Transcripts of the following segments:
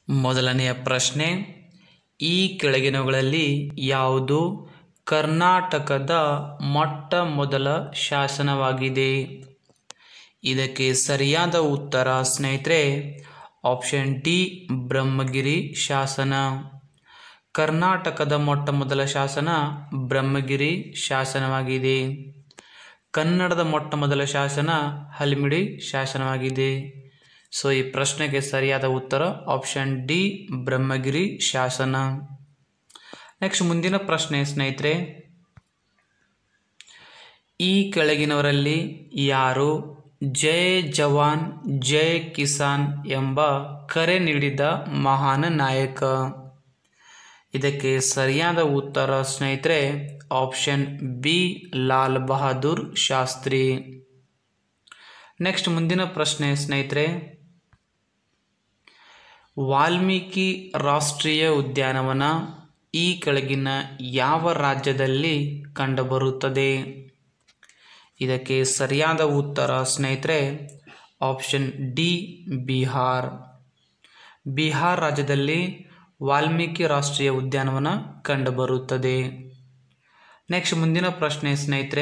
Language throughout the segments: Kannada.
ಮೊದಲನೆಯ ಪ್ರಶ್ನೆ ಈ ಕೆಳಗಿನವುಗಳಲ್ಲಿ ಯಾವುದು ಕರ್ನಾಟಕದ ಮೊಟ್ಟ ಮೊದಲ ಶಾಸನವಾಗಿದೆ ಇದಕ್ಕೆ ಸರಿಯಾದ ಉತ್ತರ ಸ್ನೇಹಿತರೆ ಆಪ್ಷನ್ ಡಿ ಬ್ರಹ್ಮಗಿರಿ ಶಾಸನ ಕರ್ನಾಟಕದ ಮೊಟ್ಟ ಮೊದಲ ಶಾಸನ ಬ್ರಹ್ಮಗಿರಿ ಶಾಸನವಾಗಿದೆ ಕನ್ನಡದ ಮೊಟ್ಟ ಮೊದಲ ಶಾಸನ ಹಲ್ಮಿಡಿ ಶಾಸನವಾಗಿದೆ ಸೊ ಈ ಪ್ರಶ್ನೆಗೆ ಸರಿಯಾದ ಉತ್ತರ ಆಪ್ಷನ್ ಡಿ ಬ್ರಹ್ಮಗಿರಿ ಶಾಸನ ನೆಕ್ಸ್ಟ್ ಮುಂದಿನ ಪ್ರಶ್ನೆ ಸ್ನೇಹಿತರೆ ಈ ಕೆಳಗಿನವರಲ್ಲಿ ಯಾರು ಜೈ ಜವಾನ್ ಜೈ ಕಿಸಾನ್ ಎಂಬ ಕರೆ ನೀಡಿದ ಮಹಾನ್ ನಾಯಕ ಇದಕ್ಕೆ ಸರಿಯಾದ ಉತ್ತರ ಸ್ನೇಹಿತರೆ option B Lal Bahadur Shastri next ಮುಂದಿನ ಪ್ರಶ್ನೆ ಸ್ನೇಹಿತರೆ ವಾಲ್ಮೀಕಿ ರಾಷ್ಟ್ರೀಯ ಉದ್ಯಾನವನ ಈ ಕೆಳಗಿನ ಯಾವ ರಾಜ್ಯದಲ್ಲಿ ಕಂಡುಬರುತ್ತದೆ ಇದಕ್ಕೆ ಸರಿಯಾದ ಉತ್ತರ ಸ್ನೇಹಿತರೆ ಆಪ್ಷನ್ ಡಿ ಬಿಹಾರ್ ಬಿಹಾರ್ ರಾಜ್ಯದಲ್ಲಿ ವಾಲ್ಮೀಕಿ ರಾಷ್ಟ್ರೀಯ ಉದ್ಯಾನವನ ಕಂಡುಬರುತ್ತದೆ ನೆಕ್ಸ್ಟ್ ಮುಂದಿನ ಪ್ರಶ್ನೆ ಸ್ನೇಹಿತರೆ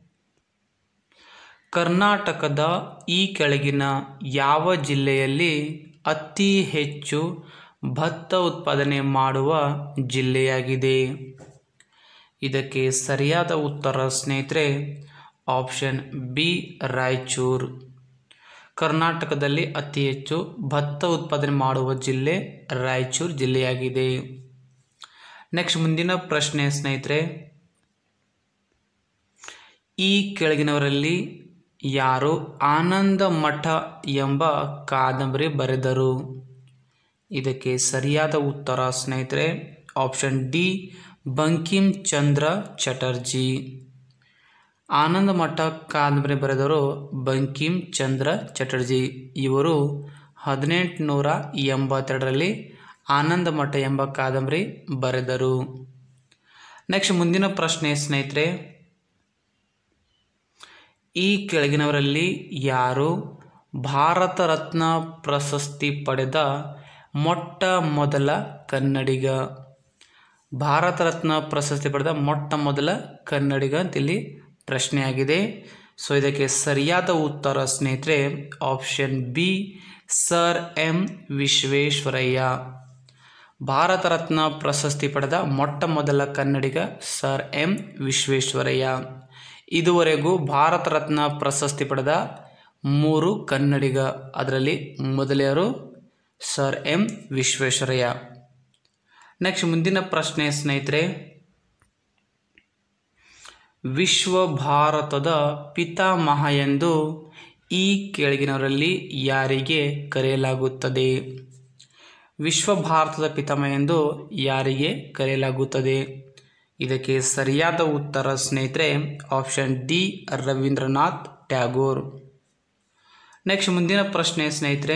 ಕರ್ನಾಟಕದ ಈ ಕೆಳಗಿನ ಯಾವ ಜಿಲ್ಲೆಯಲ್ಲಿ ಅತಿ ಹೆಚ್ಚು ಭತ್ತ ಉತ್ಪಾದನೆ ಮಾಡುವ ಜಿಲ್ಲೆಯಾಗಿದೆ ಇದಕ್ಕೆ ಸರಿಯಾದ ಉತ್ತರ ಸ್ನೇಹಿತರೆ ಆಪ್ಷನ್ ಬಿ ರಾಯಚೂರು ಕರ್ನಾಟಕದಲ್ಲಿ ಅತಿ ಹೆಚ್ಚು ಭತ್ತ ಉತ್ಪಾದನೆ ಮಾಡುವ ಜಿಲ್ಲೆ ರಾಯಚೂರು ಜಿಲ್ಲೆಯಾಗಿದೆ ನೆಕ್ಸ್ಟ್ ಮುಂದಿನ ಪ್ರಶ್ನೆ ಸ್ನೇಹಿತರೆ ಈ ಕೆಳಗಿನವರಲ್ಲಿ ಯಾರು ಆನಂದ ಮಠ ಎಂಬ ಕಾದಂಬರಿ ಬರೆದರು ಇದಕ್ಕೆ ಸರಿಯಾದ ಉತ್ತರ ಸ್ನೇಹಿತರೆ ಆಪ್ಷನ್ ಡಿ ಬಂಕಿಂ ಚಂದ್ರ ಚಟರ್ಜಿ ಆನಂದ ಮಠ ಕಾದಂಬರಿ ಬರೆದವರು ಬಂಕಿಂ ಚಂದ್ರ ಚಟರ್ಜಿ ಇವರು ಹದಿನೆಂಟುನೂರ ಎಂಬತ್ತೆರಡರಲ್ಲಿ ಆನಂದ ಮಠ ಎಂಬ ಕಾದಂಬರಿ ಬರೆದರು ನೆಕ್ಸ್ಟ್ ಮುಂದಿನ ಪ್ರಶ್ನೆ ಸ್ನೇಹಿತರೆ ಈ ಕೆಳಗಿನವರಲ್ಲಿ ಯಾರು ಭಾರತ ರತ್ನ ಪ್ರಶಸ್ತಿ ಪಡೆದ ಮೊಟ್ಟ ಮೊದಲ ಕನ್ನಡಿಗ ಭಾರತ ರತ್ನ ಪ್ರಶಸ್ತಿ ಪಡೆದ ಮೊಟ್ಟ ಮೊದಲ ಕನ್ನಡಿಗ ಅಂತ ಇಲ್ಲಿ ಪ್ರಶ್ನೆಯಾಗಿದೆ ಸೊ ಇದಕ್ಕೆ ಸರಿಯಾದ ಉತ್ತರ ಸ್ನೇಹಿತರೆ option B sir M Visvesvaraya Bharat Ratna ಪ್ರಶಸ್ತಿ ಪಡೆದ ಮೊಟ್ಟ ಮೊದಲ ಕನ್ನಡಿಗ ಸರ್ ಎಂ ವಿಶ್ವೇಶ್ವರಯ್ಯ ಇದುವರೆಗೂ ಭಾರತ ರತ್ನ ಪ್ರಶಸ್ತಿ ಪಡೆದ ಮೂರು ಕನ್ನಡಿಗ ಅದರಲ್ಲಿ ಮೊದಲೆಯರು ಸರ್ ಎಂ ವಿಶ್ವೇಶ್ವರಯ್ಯ ನೆಕ್ಸ್ಟ್ ಮುಂದಿನ ಪ್ರಶ್ನೆ ಸ್ನೇಹಿತರೆ ವಿಶ್ವ ಭಾರತದ ಪಿತಾಮಹ ಎಂದು ಈ ಕೆಳಗಿನವರಲ್ಲಿ ಯಾರಿಗೆ ಕರೆಯಲಾಗುತ್ತದೆ ವಿಶ್ವ ಭಾರತದ ಪಿತಾಮಹ ಎಂದು ಯಾರಿಗೆ ಕರೆಯಲಾಗುತ್ತದೆ ಇದಕ್ಕೆ ಸರಿಯಾದ ಉತ್ತರ ಸ್ನೇಹಿತರೆ option D Rabindranath Tagore next ಮುಂದಿನ ಪ್ರಶ್ನೆ ಸ್ನೇಹಿತರೆ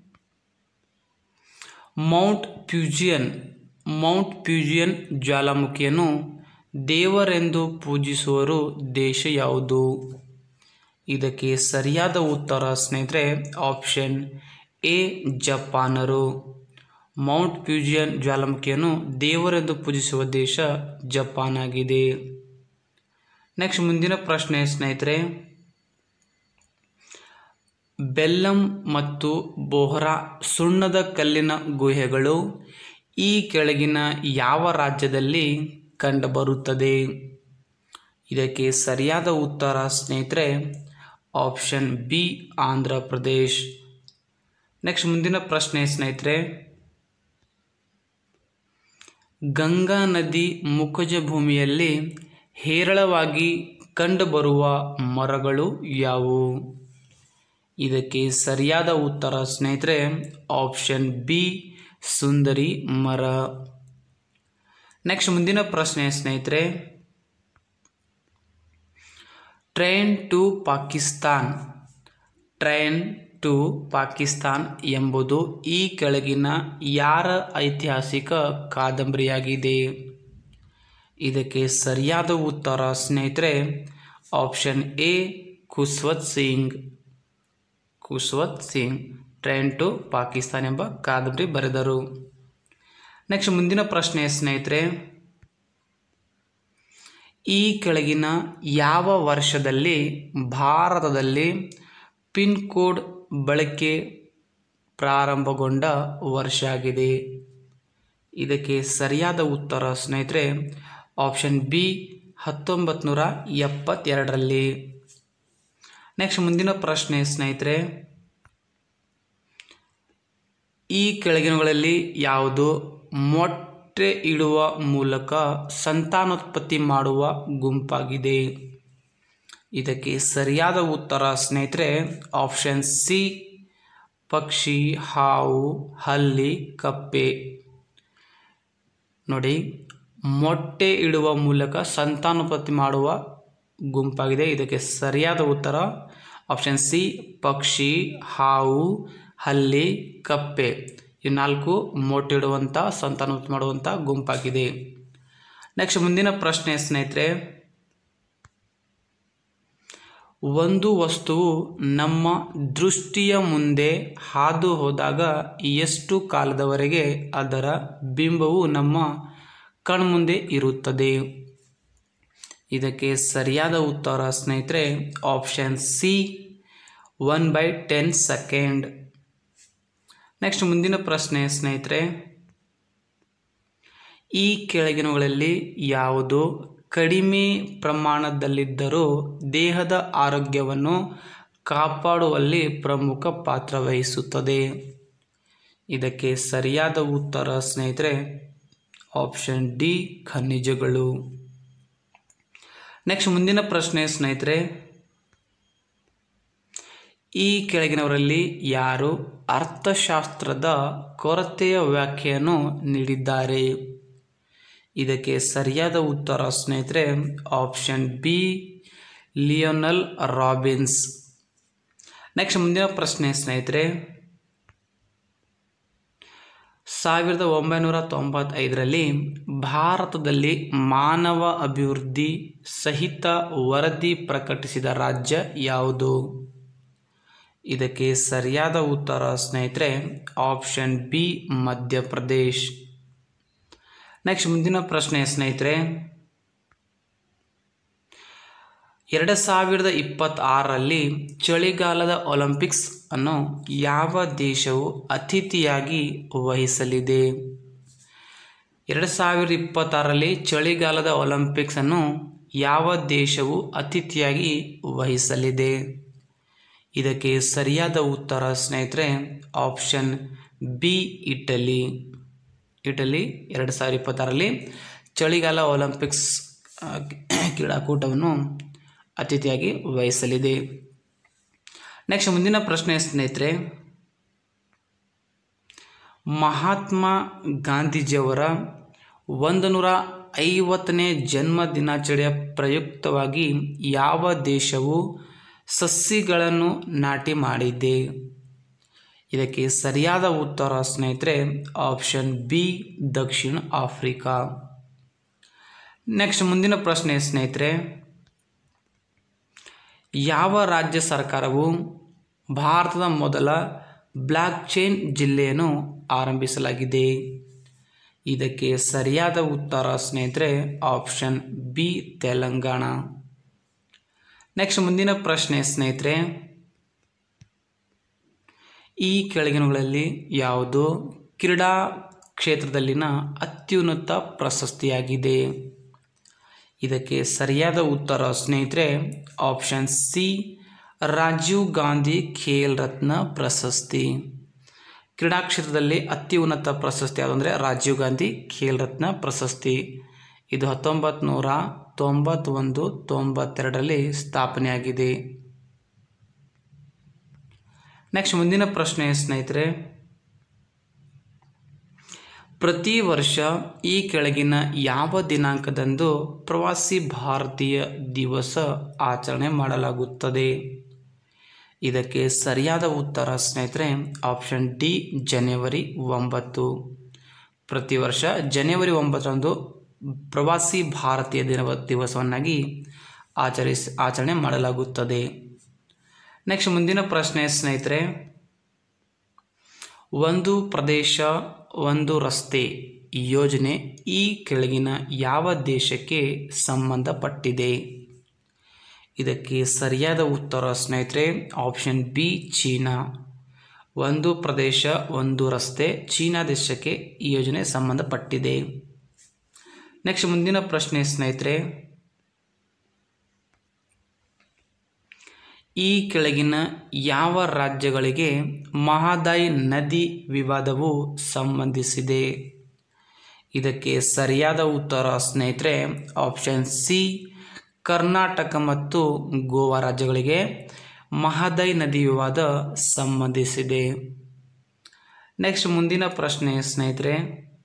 ಮೌಂಟ್ ಫ್ಯೂಜಿಯನ್ ಮೌಂಟ್ ಫ್ಯೂಜಿಯನ್ ಜ್ವಾಲಾಮುಖಿಯನ್ನು ದೇವರೆಂದು ಪೂಜಿಸುವರು ದೇಶ ಯಾವುದು ಇದಕ್ಕೆ ಸರಿಯಾದ ಉತ್ತರ ಸ್ನೇಹಿತರೆ ಆಪ್ಷನ್ ಎ ಜಪಾನರು ಮೌಂಟ್ ಫ್ಯೂಜಿಯನ್ ಜ್ವಾಲಾಮುಖಿಯನ್ನು ದೇವರೆಂದು ಪೂಜಿಸುವ ದೇಶ ಜಪಾನ್ ಆಗಿದೆ ನೆಕ್ಸ್ಟ್ ಮುಂದಿನ ಪ್ರಶ್ನೆ ಸ್ನೇಹಿತರೆ ಬೆಲ್ಲಂ ಮತ್ತು ಬೋಹ್ರಾ ಸುಣ್ಣದ ಕಲ್ಲಿನ ಗುಹೆಗಳು ಈ ಕೆಳಗಿನ ಯಾವ ರಾಜ್ಯದಲ್ಲಿ ಕಂಡುಬರುತ್ತದೆ ಇದಕ್ಕೆ ಸರಿಯಾದ ಉತ್ತರ ಸ್ನೇಹಿತರೆ option B Andhra Pradesh next ಮುಂದಿನ ಪ್ರಶ್ನೆ ಸ್ನೇಹಿತರೆ ಗಂಗಾ ನದಿ ಮುಖಜ ಭೂಮಿಯಲ್ಲಿ ಹೇರಳವಾಗಿ ಕಂಡುಬರುವ ಮರಗಳು ಯಾವುವು ಇದಕ್ಕೆ ಸರಿಯಾದ ಉತ್ತರ ಸ್ನೇಹಿತರೆ ಆಪ್ಷನ್ ಬಿ ಸುಂದರಿ ಮರ ನೆಕ್ಸ್ಟ್ ಮುಂದಿನ ಪ್ರಶ್ನೆ ಸ್ನೇಹಿತರೆ train to Pakistan train to Pakistan ಎಂಬುದು ಈ ಕೆಳಗಿನ ಯಾರ ಐತಿಹಾಸಿಕ ಕಾದಂಬರಿಯಾಗಿದೆ ಇದಕ್ಕೆ ಸರಿಯಾದ ಉತ್ತರ ಸ್ನೇಹಿತರೆ option A Khushwant Singh Khushwant Singh train to Pakistan ಎಂಬ ಕಾದಂಬರಿ ಬರೆದರು ನೆಕ್ಸ್ಟ್ ಮುಂದಿನ ಪ್ರಶ್ನೆ ಸ್ನೇಹಿತರೆ ಈ ಕೆಳಗಿನ ಯಾವ ವರ್ಷದಲ್ಲಿ ಭಾರತದಲ್ಲಿ ಪಿನ್ ಕೋಡ್ ಬಳಕೆ ಪ್ರಾರಂಭಗೊಂಡ ವರ್ಷ ಆಗಿದೆ ಇದಕ್ಕೆ ಸರಿಯಾದ ಉತ್ತರ ಸ್ನೇಹಿತರೆ ಆಪ್ಷನ್ ಬಿ ಹತ್ತೊಂಬತ್ತು ನೂರ ಎಪ್ಪತ್ತೆರಡರಲ್ಲಿ ನೆಕ್ಸ್ಟ್ ಮುಂದಿನ ಪ್ರಶ್ನೆ ಸ್ನೇಹಿತರೆ ಈ ಕೆಳಗಿನಗಳಲ್ಲಿ ಯಾವುದು ಮೊಟ್ಟೆ ಇಡುವ ಮೂಲಕ ಸಂತಾನೋತ್ಪತ್ತಿ ಮಾಡುವ ಗುಂಪಾಗಿದೆ ಇದಕ್ಕೆ ಸರಿಯಾದ ಉತ್ತರ ಸ್ನೇಹಿತರೆ ಆಪ್ಷನ್ ಸಿ ಪಕ್ಷಿ ಹಾವು ಹಲ್ಲಿ ಕಪ್ಪೆ ನೋಡಿ ಮೊಟ್ಟೆ ಇಡುವ ಮೂಲಕ ಸಂತಾನೋತ್ಪತ್ತಿ ಮಾಡುವ ಗುಂಪಾಗಿದೆ ಇದಕ್ಕೆ ಸರಿಯಾದ ಉತ್ತರ ಆಪ್ಷನ್ ಸಿ ಪಕ್ಷಿ ಹಾವು ಹಲ್ಲಿ ಕಪ್ಪೆ ಈ ನಾಲ್ಕು ಮೊಟ್ಟೆ ಇಡುವಂಥ ಸಂತಾನೋತ್ಪತ್ತಿ ಮಾಡುವಂಥ ಗುಂಪಾಗಿದೆ ನೆಕ್ಸ್ಟ್ ಮುಂದಿನ ಪ್ರಶ್ನೆ ಸ್ನೇಹಿತರೆ ಒಂದು ವಸ್ತುವು ನಮ್ಮ ದೃಷ್ಟಿಯ ಮುಂದೆ ಹಾದು ಹೋದಾಗ ಎಷ್ಟು ಕಾಲದವರೆಗೆ ಅದರ ಬಿಂಬವು ನಮ್ಮ ಕಣ್ಮುಂದೆ ಇರುತ್ತದೆ ಇದಕ್ಕೆ ಸರಿಯಾದ ಉತ್ತರ ಸ್ನೇಹಿತರೆ option C one by ten second next ಮುಂದಿನ ಪ್ರಶ್ನೆ ಸ್ನೇಹಿತರೆ ಈ ಕೆಳಗಿನವುಗಳಲ್ಲಿ ಯಾವುದು ಕಡಿಮೆ ಪ್ರಮಾಣದಲ್ಲಿದ್ದರೂ ದೇಹದ ಆರೋಗ್ಯವನ್ನು ಕಾಪಾಡುವಲ್ಲಿ ಪ್ರಮುಖ ಪಾತ್ರ ವಹಿಸುತ್ತದೆ ಇದಕ್ಕೆ ಸರಿಯಾದ ಉತ್ತರ ಸ್ನೇಹಿತರೆ ಆಪ್ಷನ್ ಡಿ ಖನಿಜಗಳು ನೆಕ್ಸ್ಟ್ ಮುಂದಿನ ಪ್ರಶ್ನೆ ಸ್ನೇಹಿತರೆ ಈ ಕೆಳಗಿನವರಲ್ಲಿ ಯಾರು ಅರ್ಥಶಾಸ್ತ್ರದ ಕೊರತೆಯ ವ್ಯಾಖ್ಯೆಯನ್ನು ನೀಡಿದ್ದಾರೆ ಇದಕ್ಕೆ ಸರಿಯಾದ ಉತ್ತರ ಸ್ನೇಹಿತರೆ option B Lionel Robbins next ಮುಂದಿನ ಪ್ರಶ್ನೆ ಸ್ನೇಹಿತರೆ ಸಾವಿರದ ಒಂಬೈನೂರ ತೊಂಬತ್ತೈದರಲ್ಲಿ ಭಾರತದಲ್ಲಿ ಮಾನವ ಅಭಿವೃದ್ಧಿ ಸಹಿತ ವರದಿ ಪ್ರಕಟಿಸಿದ ರಾಜ್ಯ ಯಾವುದು ಇದಕ್ಕೆ ಸರಿಯಾದ ಉತ್ತರ ಸ್ನೇಹಿತರೆ ಆಪ್ಷನ್ ಬಿ ಮಧ್ಯಪ್ರದೇಶ್ ನೆಕ್ಸ್ಟ್ ಮುಂದಿನ ಪ್ರಶ್ನೆ ಸ್ನೇಹಿತರೆ ಎರಡು ಸಾವಿರದ ಇಪ್ಪತ್ತಾರರಲ್ಲಿ ಚಳಿಗಾಲದ ಒಲಿಂಪಿಕ್ಸ್ ಅನ್ನು ಯಾವ ದೇಶವು ಅತಿಥಿಯಾಗಿ ವಹಿಸಲಿದೆ ಎರಡು ಸಾವಿರದ ಇಪ್ಪತ್ತಾರರಲ್ಲಿ ಚಳಿಗಾಲದ ಒಲಿಂಪಿಕ್ಸ್ ಅನ್ನು ಯಾವ ದೇಶವು ಅತಿಥಿಯಾಗಿ ವಹಿಸಲಿದೆ ಇದಕ್ಕೆ ಸರಿಯಾದ ಉತ್ತರ ಸ್ನೇಹಿತರೆ ಆಪ್ಷನ್ ಬಿ ಇಟಲಿ ಇಟಲಿ ಎರಡು ಸಾವಿರದ ಇಪ್ಪತ್ತಾರರಲ್ಲಿ ಚಳಿಗಾಲ ಒಲಿಂಪಿಕ್ಸ್ ಆ, ಕ್ರೀಡಾಕೂಟವನ್ನು ಅತಿಥಿಯಾಗಿ ವಹಿಸಲಿದೆ ನೆಕ್ಸ್ಟ್ ಮುಂದಿನ ಪ್ರಶ್ನೆ ಸ್ನೇಹಿತರೆ ಮಹಾತ್ಮ ಗಾಂಧೀಜಿಯವರ ಒಂದು ನೂರ ಐವತ್ತನೇ ಜನ್ಮ ದಿನಾಚರಣೆಯ ಪ್ರಯುಕ್ತವಾಗಿ ಯಾವ ದೇಶವು ಸಸಿಗಳನ್ನು ನಾಟಿ ಮಾಡಿದೆ ಇದಕ್ಕೆ ಸರಿಯಾದ ಉತ್ತರ ಸ್ನೇಹಿತರೆ ಆಪ್ಷನ್ ಬಿ ದಕ್ಷಿಣ ಆಫ್ರಿಕಾ ನೆಕ್ಸ್ಟ್ ಮುಂದಿನ ಪ್ರಶ್ನೆ ಸ್ನೇಹಿತರೆ ಯಾವ ರಾಜ್ಯ ಸರ್ಕಾರವು ಭಾರತದ ಮೊದಲ ಬ್ಲಾಕ್ ಚೈನ್ ಜಿಲ್ಲೆಯನ್ನು ಆರಂಭಿಸಲಾಗಿದೆ ಇದಕ್ಕೆ ಸರಿಯಾದ ಉತ್ತರ ಸ್ನೇಹಿತರೆ ಆಪ್ಷನ್ ಬಿ ತೆಲಂಗಾಣ ನೆಕ್ಸ್ಟ್ ಮುಂದಿನ ಪ್ರಶ್ನೆ ಸ್ನೇಹಿತರೆ ಈ ಕೆಳಗಿನಗಳಲ್ಲಿ ಯಾವುದು ಕ್ರೀಡಾ ಕ್ಷೇತ್ರದಲ್ಲಿನ ಅತ್ಯುನ್ನತ ಪ್ರಶಸ್ತಿಯಾಗಿದೆ ಇದಕ್ಕೆ ಸರಿಯಾದ ಉತ್ತರ ಸ್ನೇಹಿತರೆ ಆಪ್ಷನ್ ಸಿ ರಾಜೀವ್ ಗಾಂಧಿ ಖೇಲ್ ರತ್ನ ಪ್ರಶಸ್ತಿ ಕ್ರೀಡಾ ಕ್ಷೇತ್ರದಲ್ಲಿ ಅತ್ಯುನ್ನತ ಪ್ರಶಸ್ತಿ ಯಾವುದಂದರೆ ರಾಜೀವ್ ಗಾಂಧಿ ಖೇಲ್ ರತ್ನ ಪ್ರಶಸ್ತಿ ಇದು ಹತ್ತೊಂಬತ್ತು ನೂರ ತೊಂಬತ್ತೊಂದು ತೊಂಬತ್ತೆರಡರಲ್ಲಿ ಸ್ಥಾಪನೆಯಾಗಿದೆ ನೆಕ್ಸ್ಟ್ ಮುಂದಿನ ಪ್ರಶ್ನೆ ಸ್ನೇಹಿತರೆ ಪ್ರತಿ ವರ್ಷ ಈ ಕೆಳಗಿನ ಯಾವ ದಿನಾಂಕದಂದು ಪ್ರವಾಸಿ ಭಾರತೀಯ ದಿವಸ ಆಚರಣೆ ಮಾಡಲಾಗುತ್ತದೆ ಇದಕ್ಕೆ ಸರಿಯಾದ ಉತ್ತರ ಸ್ನೇಹಿತರೆ ಆಪ್ಷನ್ ಡಿ ಜನವರಿ ಒಂಬತ್ತು ಪ್ರತಿ ವರ್ಷ ಜನವರಿ ಒಂಬತ್ತರಂದು ಪ್ರವಾಸಿ ಭಾರತೀಯ ದಿನ ದಿವಸವನ್ನಾಗಿ ಆಚರಿಸಿ ಆಚರಣೆ ಮಾಡಲಾಗುತ್ತದೆ ನೆಕ್ಸ್ಟ್ ಮುಂದಿನ ಪ್ರಶ್ನೆ ಸ್ನೇಹಿತರೆ ಒಂದು ಪ್ರದೇಶ ಒಂದು ರಸ್ತೆ ಯೋಜನೆ ಈ ಕೆಳಗಿನ ಯಾವ ದೇಶಕ್ಕೆ ಸಂಬಂಧಪಟ್ಟಿದೆ ಇದಕ್ಕೆ ಸರಿಯಾದ ಉತ್ತರ ಸ್ನೇಹಿತರೆ ಆಪ್ಷನ್ ಬಿ ಚೀನಾ ಒಂದು ಪ್ರದೇಶ ಒಂದು ರಸ್ತೆ ಚೀನಾ ದೇಶಕ್ಕೆ ಈ ಯೋಜನೆ ಸಂಬಂಧಪಟ್ಟಿದೆ ನೆಕ್ಸ್ಟ್ ಮುಂದಿನ ಪ್ರಶ್ನೆ ಸ್ನೇಹಿತರೆ ಈ ಕೆಳಗಿನ ಯಾವ ರಾಜ್ಯಗಳಿಗೆ ಮಹದಾಯಿ ನದಿ ವಿವಾದವು ಸಂಬಂಧಿಸಿದೆ ಇದಕ್ಕೆ ಸರಿಯಾದ ಉತ್ತರ ಸ್ನೇಹಿತರೆ ಆಪ್ಷನ್ ಸಿ ಕರ್ನಾಟಕ ಮತ್ತು ಗೋವಾ ರಾಜ್ಯಗಳಿಗೆ ಮಹದಾಯಿ ನದಿ ವಿವಾದ ಸಂಬಂಧಿಸಿದೆ ನೆಕ್ಸ್ಟ್ ಮುಂದಿನ ಪ್ರಶ್ನೆ ಸ್ನೇಹಿತರೆ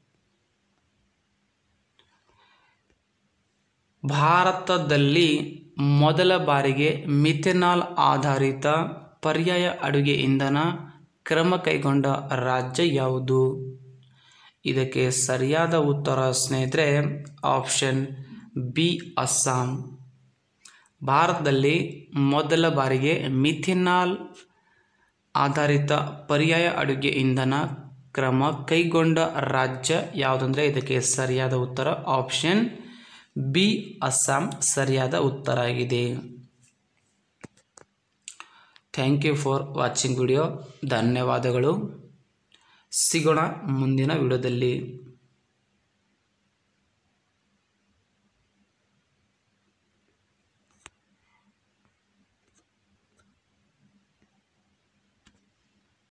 ಭಾರತದಲ್ಲಿ ಮೊದಲ ಬಾರಿಗೆ ಮಿಥೆನಾಲ್ ಆಧಾರಿತ ಪರ್ಯಾಯ ಅಡುಗೆ ಇಂಧನ ಕ್ರಮ ಕೈಗೊಂಡ ರಾಜ್ಯ ಯಾವುದು ಇದಕ್ಕೆ ಸರಿಯಾದ ಉತ್ತರ ಸ್ನೇಹಿತರೆ ಆಪ್ಷನ್ ಬಿ ಅಸ್ಸಾಂ ಭಾರತದಲ್ಲಿ ಮೊದಲ ಬಾರಿಗೆ ಮಿಥೆನಾಲ್ ಆಧಾರಿತ ಪರ್ಯಾಯ ಅಡುಗೆ ಇಂಧನ ಕ್ರಮ ಕೈಗೊಂಡ ರಾಜ್ಯ ಯಾವುದಂದರೆ ಇದಕ್ಕೆ ಸರಿಯಾದ ಉತ್ತರ ಆಪ್ಷನ್ ಬಿ ಅಸ್ಸಾಂ ಸರಿಯಾದ ಉತ್ತರ ಆಗಿದೆ thank you for watching video ಧನ್ಯವಾದಗಳು ಸಿಗೋಣ ಮುಂದಿನ ವಿಡಿಯೋದಲ್ಲಿ